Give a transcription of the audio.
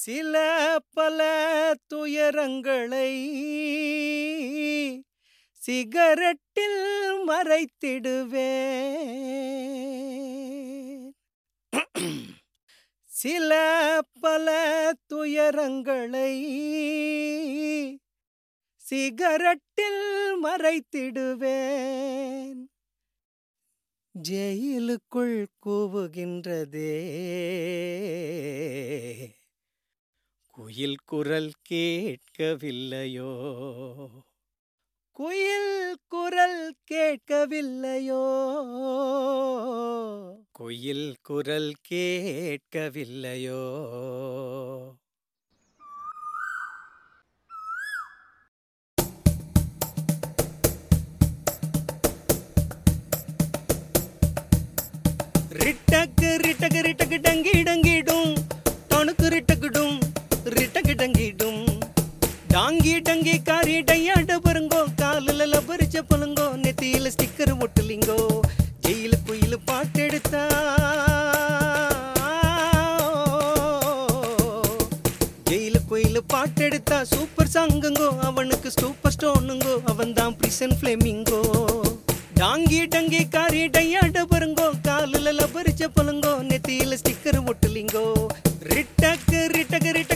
சில பல துயரங்களை சிகரெட்டில் மறைத்திடுவேன் சில பல துயரங்களை சிகரெட்டில் மறைத்திடுவேன் ஜெயிலுக்குள் கூவுகின்றதே குயில் குரல் கேட்கவில்லையோ குயில் குரல் கேட்கவில்லையோ குயில் குரல் கேட்கவில்லையோ ரிட்டக்கு ரிட்டக்கு ரிட்டக்கு டங்கி டங்கிடும் தொணுக்கு ரிட்டக்குடும் ரிட்டக்கு டங்கிடும் டாங்கி டங்கி காரி டையாட பருங்கோ காலில் லபரிச்ச பழுங்கோ நெத்தியில ஸ்டிக்கர் ஒட்டுலிங்கோ ஜெயில குயில் பாட்டெடுத்தா ஜெயில குயில் பாட்டெடுத்தா சூப்பர் சாங்குங்கோ அவனுக்கு சூப்பர் ஸ்டோனுங்கோ அவன் தான் பிரிசன் ஃபிளேமிங்கோ டாங்கி டங்கி காரி டையாட பருங்கோ காலில் லபரிச்ச பழுங்கோ நெத்தியில ஸ்டிக்கர் ஒட்டுலிங்கோ ரிட்டக்கு ரிட்டக்கு ரிட்ட